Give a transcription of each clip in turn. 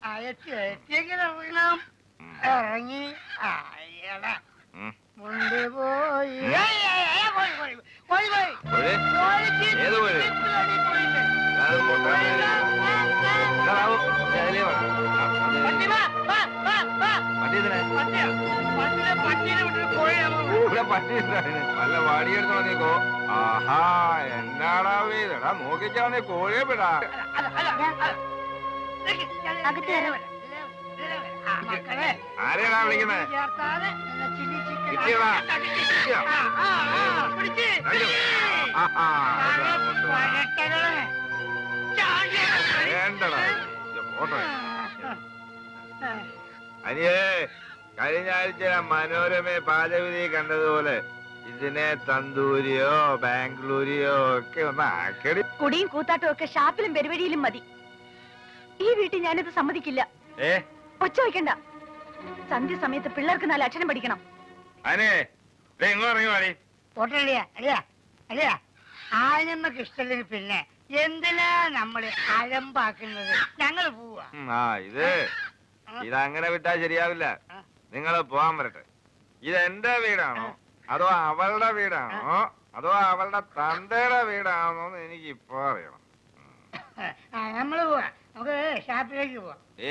അയച്ച് എത്തിയെങ്കിൽ ഇറങ്ങണം ഇറങ്ങി അയ്യടാ ഉം. മുണ്ടി പോയി ഏയ്, ഏയ്, ഏയ്, പോയി, പോയി, പോയി, പോയി. കോഴി? കോഴിക്ക് ഏത് കോഴി? ചിപ്പിലടി പോയിട്ട്. അത് കൊണ്ടുവരാൻ കോഴി, വാ, വാ, വാ, ഇതാ, വാ. ബാബു, ഞാൻ അതിലേ വേണം. ആ, അത് പട്ടി വാ, വാ, വാ, വാ. പട്ടി ഇതിനെ. പട്ടിയാ? പട്ടിനെ പട്ടീനെ വിട്ടിട്ട് കോഴി നമ്മൾ വിടും. ഇവിടെ പട്ടി ഉണ്ടായിരുന്നു. വല്ല വാടിയെടുത്ത് വന്നേക്കോ ആഹാ എന്നാടാ വീതടാ നോക്കിക്കാവുന്നേ കോഴിയെ വിടാ അല്ല, അല്ല, അല്ല. നിക്ക്, ഞാൻ- അകത്ത് കയറ്. ആ, മക്കളെ ആരെയാടാ വിളിക്കുന്നേ ചേർത്താതെ നിന്നെ ചില്ലി ചിക്കൻ കിട്ടിയതാ? കിട്ടിയോ? ആ, ആ, ആ, പിടിച്ച്. അയ്യോ. ആഹാ, ആകെ അതാ കൊണ്ടുവാ. പഴട്ടകളെ. ചാടിയാ കളി. വേണ്ടടാ ഇത് പോട്ടെ ആ, അനിയേ കഴിഞ്ഞ ആഴ്ച ഞാൻ മനോരമ പാചകവിധി കണ്ടതുപോലെ ഇതിനെ തന്തൂരിയോ ബാംഗ്ലൂരിയോ ഒക്കെ ഒന്ന് ആക്കടി കുടിയും കൂത്താട്ടവും ഒക്കെ ഷാപ്പിലും പെരുവഴിയിലും മതി ഈ വീട്ടിൽ ഞാനിത് സമ്മതിക്കില്ല ഏ ഒച്ച വയ്ക്കണ്ട സന്ധ്യ സമയത്ത് പിള്ളേർക്ക് നാല് അക്ഷരം പഠിക്കണം അനേ ദേ ഇങ്ങോട്ട് ഇറങ്ങി വാടി പോട്ടെ അളിയാ അളിയാ അളിയാ ആനമ്മക്ക് ഇഷ്ടല്ലെങ്കിൽ പിന്നെ എന്തിനാ നമ്മള് അലമ്പാക്കുന്നത് ഞങ്ങൾ പോവാ ഉം, ആ ഇത് ഇതങ്ങനെ വിട്ടാ ശരിയാവില്ല ആ. നിങ്ങൾ പോവാൻ വരട്ടെ ഇത് എന്റെ വീടാണോ അതോ അവളുടെ വീടാണോ അതോ അവളുടെ തന്തയുടെ വീടാണോ എന്ന് എനിക്ക് ഇപ്പൊ അറിയണം ആ, നമ്മള് പോവാ നമുക്ക് ഷാപ്പിലേക്ക് പോവാം ഏ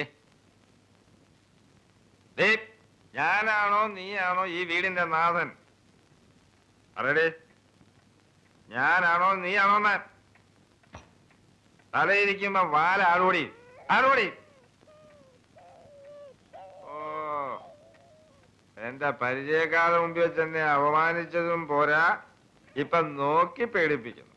ദേ, ഞാനാണോ നീയാണോ ഈ വീടിന്റെ നാഥൻ അറിയടേ ഞാനാണോ നീയാണോ ഞാൻ തലയിരിക്കുമ്പോ വാല ആടുകൂടി ആടുകൂടി ഓ എന്റെ പരിചയക്കാരുടെ മുമ്പിൽ വെച്ച് എന്നെ അപമാനിച്ചതും പോരാ ഇപ്പൊ നോക്കി പേടിപ്പിക്കുന്നു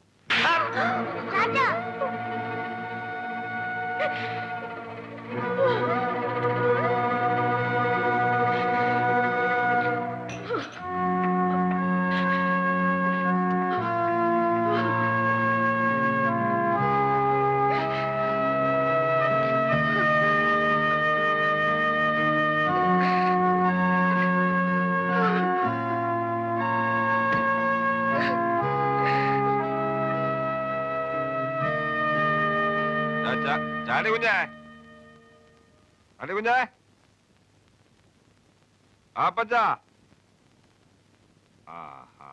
ചാ- ചാ- ചാണ്ടി കുഞ്ഞേ ചാണ്ടി കുഞ്ഞേ ആപ്പച്ച ആഹാ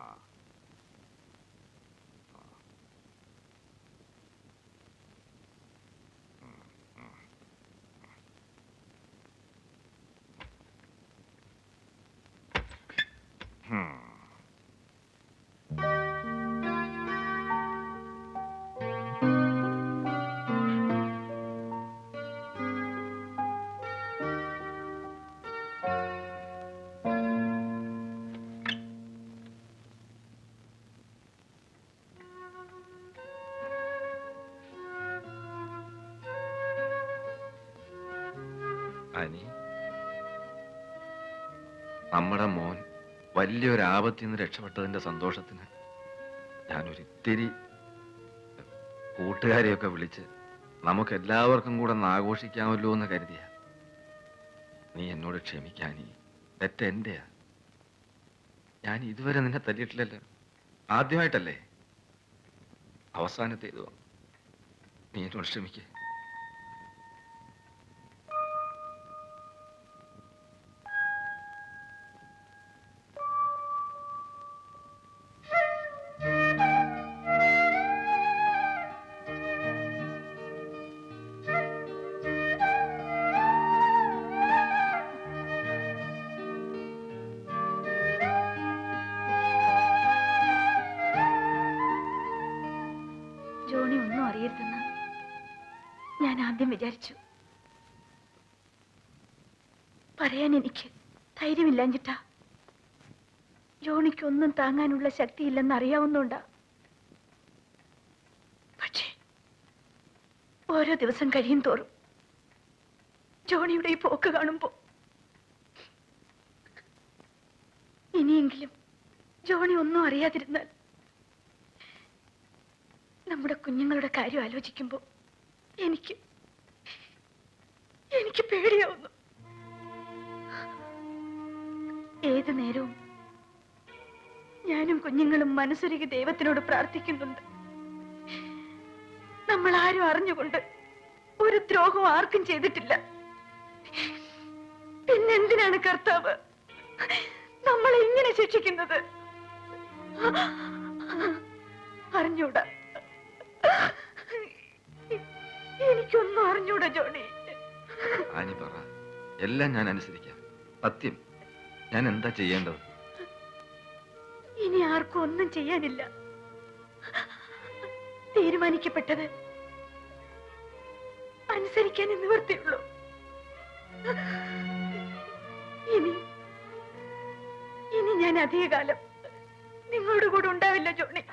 Hmm. അനി നമ്മുടെ മോൻ വലിയൊരു ആപത്തിൽ നിന്ന് രക്ഷപ്പെട്ടതിന്റെ സന്തോഷത്തിന് ഞാനൊരു ഇത്തിരി കൂട്ടുകാരെയൊക്കെ വിളിച്ച് നമുക്ക് എല്ലാവർക്കും കൂടെ ഒന്ന് ആഘോഷിക്കാമല്ലോ എന്ന് കരുതിയ നീ എന്നോട് ക്ഷമിക്കാനി തെറ്റ് എന്റെയാ ഞാൻ ഇതുവരെ നിന്നെ തല്ലിയിട്ടില്ലല്ലോ ആദ്യമായിട്ടല്ലേ അവസാനത്തേതുവാ നീ എന്നോട് ക്ഷമിക്കേ ജോണി ഒന്നും അറിയരുതെന്ന് ഞാൻ ആദ്യം വിചാരിച്ചു പറയാൻ എനിക്ക് ധൈര്യമില്ലാഞ്ഞിട്ടാ ജോണിക്കൊന്നും താങ്ങാനുള്ള ശക്തിയില്ലെന്ന് അറിയാവുന്നോണ്ടാ പക്ഷേ ഓരോ ദിവസം കഴിയും തോറും ജോണിയുടെ ഈ പോക്ക് കാണുമ്പോ ഇനിയെങ്കിലും ജോണി ഒന്നും അറിയാതിരുന്നാൽ നമ്മുടെ കുഞ്ഞുങ്ങളുടെ കാര്യം ആലോചിക്കുമ്പോ എനിക്ക് എനിക്ക് പേടിയാവുന്നു ഏത് നേരവും ഞാനും കുഞ്ഞുങ്ങളും മനസ്സൊരുക്കി ദൈവത്തിനോട് പ്രാർത്ഥിക്കുന്നുണ്ട് നമ്മൾ ആരും അറിഞ്ഞുകൊണ്ട് ഒരു ദ്രോഹം ആർക്കും ചെയ്തിട്ടില്ല പിന്നെന്തിനാണ് കർത്താവ് നമ്മളെ ഇങ്ങനെ ശിക്ഷിക്കുന്നത് അറിഞ്ഞൂടാ എനിക്കൊന്നും അറിഞ്ഞൂടാ ജോണി ആനി പറ എല്ലാം ഞാൻ അനുസരിക്കാം സത്യം ഞാൻ എന്താ ചെയ്യേണ്ടത് ഇനി ആർക്കും ഒന്നും ചെയ്യാനില്ല തീരുമാനിക്കപ്പെട്ടത് അനുസരിക്കാൻ നിവർത്തിയുള്ളൂ ഇനി ഇനി ഞാൻ അധികകാലം നിങ്ങളുടെ കൂടെ ഉണ്ടാവില്ല ജോണി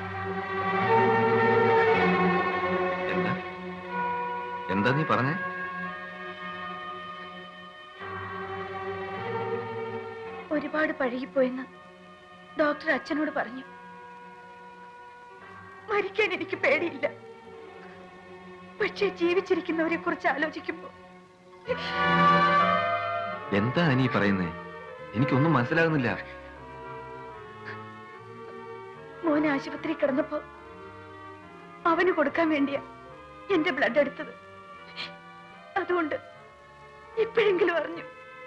എന്താ എന്താ നീ പറഞ്ഞേ ഒരുപാട് പഴകിപ്പോയെന്ന് ഡോക്ടർ അച്ഛനോട് പറഞ്ഞു മരിക്കാൻ എനിക്ക് പേടിയില്ല പക്ഷെ ജീവിച്ചിരിക്കുന്നവരെ കുറിച്ച് ആലോചിക്കുമ്പോ എന്താ നീ പറയുന്നേ എനിക്കൊന്നും മനസ്സിലാകുന്നില്ല മോൻ ആശുപത്രി കിടന്നപ്പോ അവന് കൊടുക്കാൻ വേണ്ടിയാ എന്റെ ബ്ലഡ് എടുത്തത് അതുകൊണ്ട് ഇപ്പോഴെങ്കിലും അറിഞ്ഞു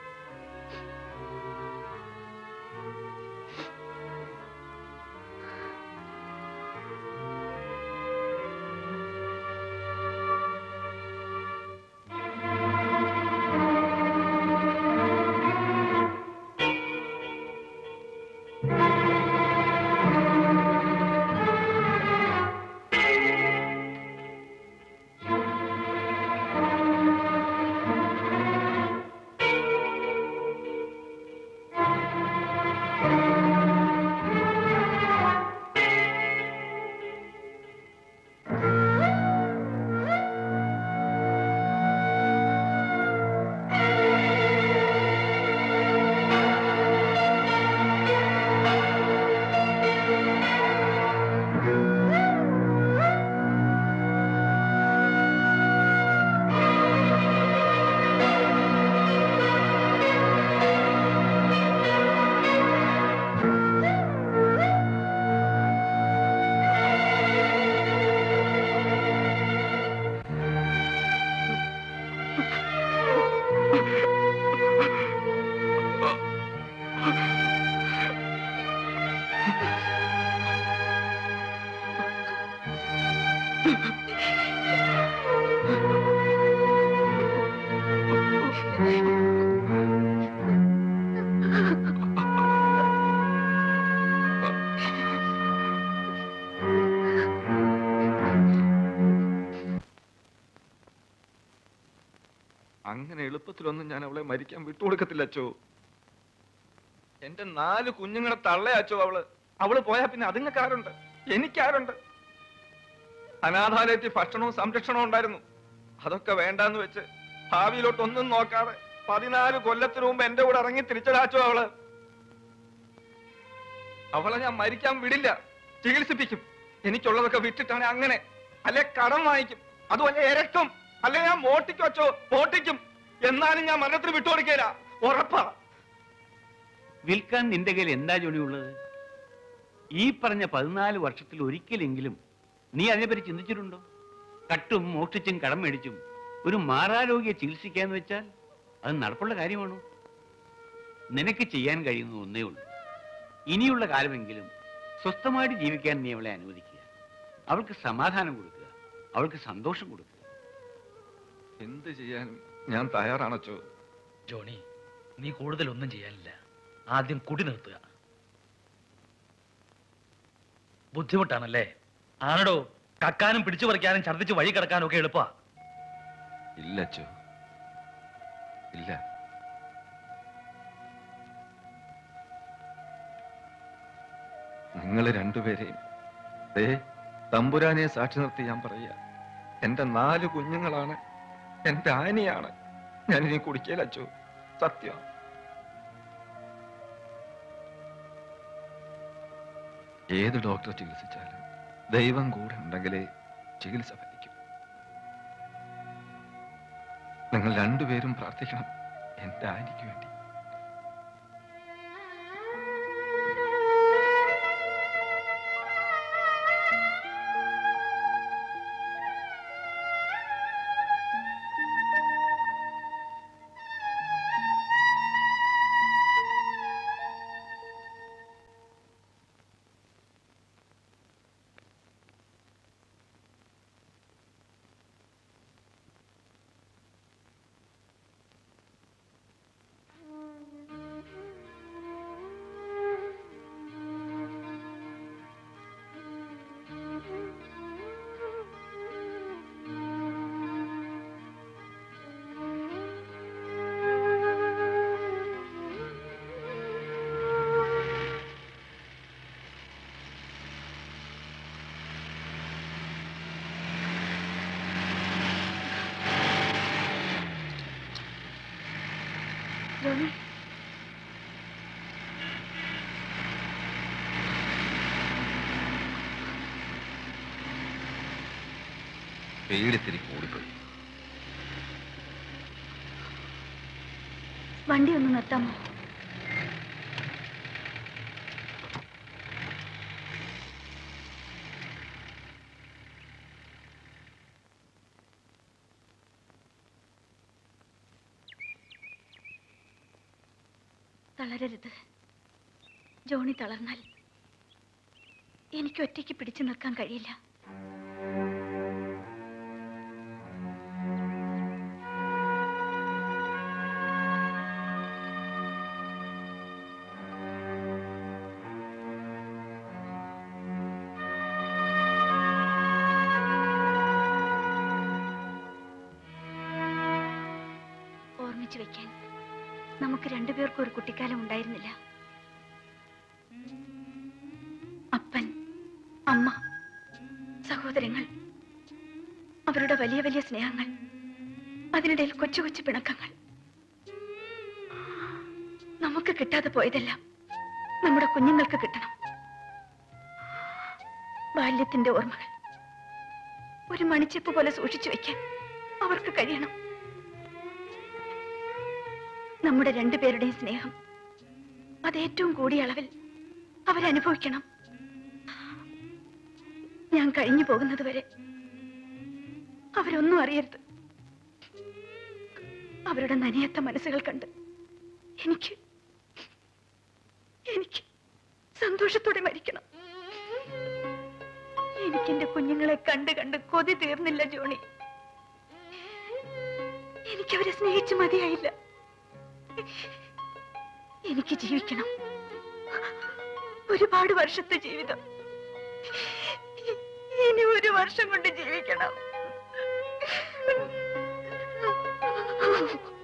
അങ്ങനെ എളുപ്പത്തിലൊന്നും ഞാൻ അവളെ മരിക്കാൻ വിട്ടുകൊടുക്കത്തില്ല അച്ചോ എന്റെ നാല് കുഞ്ഞുങ്ങളെ തള്ളയച്ചോ അവള് അവള് പോയാ പിന്നെ അതുങ്ങൾക്കാരുണ്ട് എനിക്കാരുണ്ട് അനാഥാലയത്തിൽ ഭക്ഷണവും സംരക്ഷണവും ഉണ്ടായിരുന്നു അതൊക്കെ വേണ്ടാന്ന് വെച്ച് ഭാവിയിലോട്ട് ഒന്നും നോക്കാതെ പതിനാല് കൊല്ലത്തിനു മുമ്പ് എന്റെ കൂടെ ഇറങ്ങി തിരിച്ചടാച്ചോ അവള് അവളെ ഞാൻ മരിക്കാൻ വിടില്ല ചികിത്സിപ്പിക്കും എനിക്കുള്ളതൊക്കെ വിട്ടിട്ടാണ് അങ്ങനെ അല്ലെ കടം വാങ്ങിക്കും അതുമല്ല ഇരക്കും അല്ലെ ഞാൻ മോട്ടിക്കും അച്ചോ മോട്ടിക്കും എന്നാലും ഞാൻ മരണത്തിന് വിട്ടുകൊടുക്കേല ഉറപ്പാ വിൽക്കാൻ നിന്റെ കയ്യിൽ എന്താ ജോണി ഉള്ളത് ഈ പറഞ്ഞ പതിനാല് വർഷത്തിൽ ഒരിക്കലെങ്കിലും നീ അതിനെപ്പറ്റി ചിന്തിച്ചിട്ടുണ്ടോ കട്ടും മോഷ്ടിച്ചും കടം മേടിച്ചും ഒരു മാറാരോഗ്യെ ചികിത്സിക്കാന്ന് വെച്ചാൽ അത് നടപ്പുള്ള കാര്യമാണോ നിനക്ക് ചെയ്യാൻ കഴിയുന്ന ഒന്നേ ഉള്ളൂ ഇനിയുള്ള കാലമെങ്കിലും സ്വസ്ഥമായിട്ട് ജീവിക്കാൻ നീ അവളെ അനുവദിക്കുക അവൾക്ക് സമാധാനം കൊടുക്കുക അവൾക്ക് സന്തോഷം കൊടുക്കുക എന്ത് ചെയ്യാനും ഞാൻ തയ്യാറാണച്ചോ ജോണി നീ കൂടുതലൊന്നും ചെയ്യാനില്ല ആദ്യം കുടി നിർത്തുക ബുദ്ധിമുട്ടാണല്ലേ ആണടോ കക്കാനും പിടിച്ചു പറിക്കാനും ഛർദ്ദിച്ച് വഴി കിടക്കാനും ഒക്കെ എളുപ്പാ ഇല്ല അച്ചോ ഇല്ല നിങ്ങൾ രണ്ടുപേരെയും ദേ തമ്പുരാനെ സാക്ഷി നിർത്തി ഞാൻ പറയുക എന്റെ നാല് കുഞ്ഞുങ്ങളാണ് എന്റെ ആനിയാണ് ഞാൻ ഇനി കുടിക്കലച്ചോ സത്യം ഏത് ഡോക്ടർ ചികിത്സിച്ചാലും ദൈവം കൂടെ ഉണ്ടെങ്കിലേ ചികിത്സ ഫലിക്കും നിങ്ങൾ രണ്ടുപേരും പ്രാർത്ഥിക്കണം എന്റെ ആനിക്ക് വേണ്ടി ജോണി പേടിത്തിരി കൂടിപ്പോയി വണ്ടി ഒന്ന് നിർത്താമോ തളരരുത് ജോണി തളർന്നാൽ എനിക്ക് ഒറ്റയ്ക്ക് പിടിച്ചു നിൽക്കാൻ കഴിയില്ല ഓർമ്മിച്ചു വെക്കാൻ നമുക്ക് രണ്ടുപേർക്കും ഒരു കുട്ടിക്കാലം ഉണ്ടായിരുന്നില്ല അപ്പൻ അമ്മ സഹോദരങ്ങൾ അവരുടെ വലിയ വലിയ സ്നേഹങ്ങൾ അതിനിടയിൽ കൊച്ചു കൊച്ചു പിണക്കങ്ങൾ നമുക്ക് കിട്ടാതെ പോയതെല്ലാം നമ്മുടെ കുഞ്ഞുങ്ങൾക്ക് കിട്ടണം ബാല്യത്തിന്റെ ഓർമ്മകൾ ഒരു മണിച്ചെപ്പ് പോലെ സൂക്ഷിച്ചു വെക്കാൻ അവർക്ക് കഴിയണം നമ്മുടെ രണ്ടുപേരുടെയും സ്നേഹം അത് ഏറ്റവും കൂടിയ അളവിൽ അവരനുഭവിക്കണം ഞാൻ കഴിഞ്ഞു പോകുന്നത് വരെ അവരൊന്നും അറിയരുത് അവരുടെ നനയാത്ത മനസ്സുകൾ കണ്ട് എനിക്ക് എനിക്ക് സന്തോഷത്തോടെ മരിക്കണം എനിക്ക് എന്റെ കുഞ്ഞുങ്ങളെ കണ്ട് കണ്ട് കൊതി തീർന്നില്ല ജോണി എനിക്കവരെ സ്നേഹിച്ചു മതിയായില്ല എനിക്ക് ജീവിക്കണം ഒരുപാട് വർഷത്തെ ജീവിതം ഇനി ഒരു വർഷം കൊണ്ട് ജീവിക്കണം